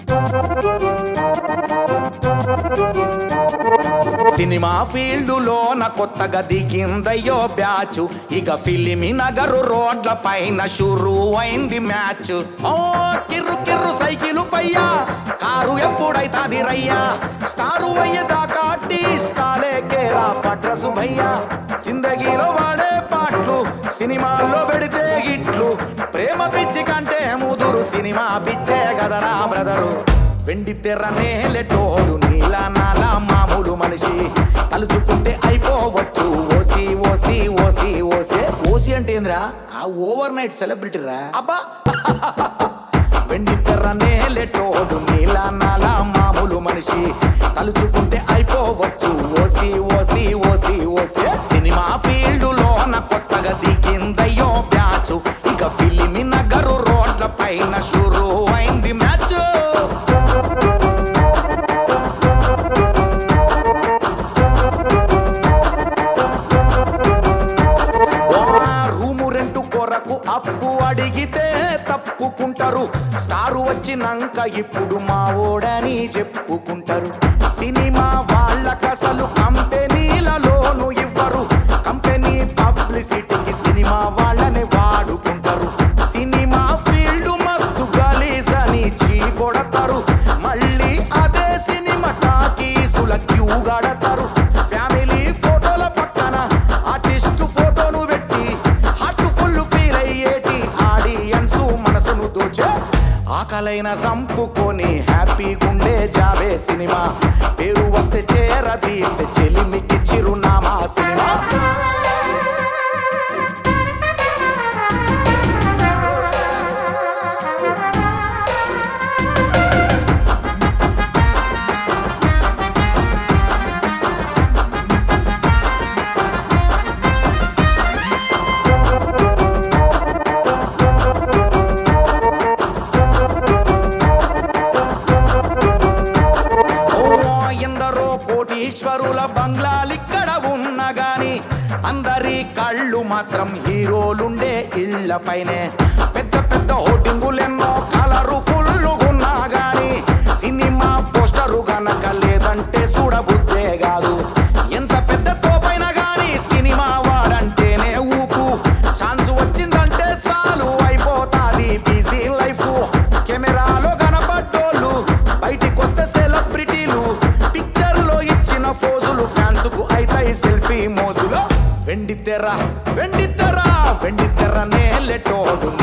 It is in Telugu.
సినిమా ఫీల్డులోన కొత్తగా దిగిందయ్యో బ్యాచ్ ఇక ఫిలిమి నగరు రోడ్ల పైన షురు అయింది మ్యాచ్ ఓ కిర్రు కిర్రు సైకిలు పయ్యా కారు ఎప్పుడైతాది రయ్యా స్టారు అయ్యేదాకా టీ స్టాలే కేరా అడ్రస్ భయ్యా జిందగీలో వాడే పాటలు సినిమాల్లో పెడితే హిట్లు ప్రేమ పిచ్చి కంటే ముదురు సినిమా పిచ్చే కదరా బ్రదరు వెండి తెర నేలెటోడు నీల నాల మామూలు మనిషి తలుచుకుంటే అయిపోవచ్చు ఓసి ఓసి ఓసి ఓసే ఓసి అంటే ఏంద్రా ఆ ఓవర్ నైట్ సెలబ్రిటీ రా అబ్బా వెండి తెర నేలెటోడు నీల నాల మామూలు మనిషి తలుచుకుంటే అయిపోవచ్చు ఓసి ఓసి ఓసి ఓసే సినిమా ఫీల్డులోన కొత్తగా దిగిందయ్యో బ్యాచ్ ఇక ఫిలిమి నగరు రోడ్ల పైన షురు అయింది మ్యాచ్ రూము రెంటు కొరకు అప్పు అడిగితే తప్పుకుంటారు స్టారు వచ్చినాక ఇప్పుడు మా ఓడని చెప్పుకుంటారు సినిమా వాళ్ళకసలు కంపెనీలలోను ఇవ్వరు కంపెనీ పబ్లిసిటీకి సినిమా వాళ్ళని వాడుకుంటారు సినిమా ఫీల్డ్ మస్తు గలీజ్ అని చీకొడతారు మళ్ళీ అదే సినిమా టాకీసుల క్యూ గడతారు ఫ్యామిలీ ఫోటోల పక్కన ఆర్టిస్ట్ ఫోటోను పెట్టి హార్ట్ ఫుల్ ఫీల్ అయ్యేటి ఆడియన్స్ మనసును దోచే ఆకలైన చంపుకొని హ్యాపీగుండే జాబే సినిమా పేరు వస్తే చేరదీసే చెలిమికి చిరునామా సినిమా ఓ ఎందరో కోటీశ్వరుల బంగ్లాలిక్కడ ఉన్న గాని అందరి కళ్ళు మాత్రం హీరోలుండే ఇళ్ల పైనే పెద్ద పెద్ద హోర్డింగులెన్నో కలరు ఫుల్లుగున్నా గాని సినిమా పోస్టరు గనక లేదంటే చూడబుద్దే కాదు ఎంత పెద్ద తోపైనా గాని సినిమా వాడంటేనే ఊపు ఛాన్స్ వచ్చిందంటే చాలు అయిపోతాది బిజీ లైఫ్ కెమెరాలో కనపడ్డోళ్ళు బయటికొస్తే సెలబ్రిటీలు పిక్చర్ లో ఇచ్చిన ఫోజులు ఫ్యాన్స్ కు అయితాయి సెల్ఫీ మోజులు వెండి తెర వెండి తెర వెండి తెర నేలెటోడు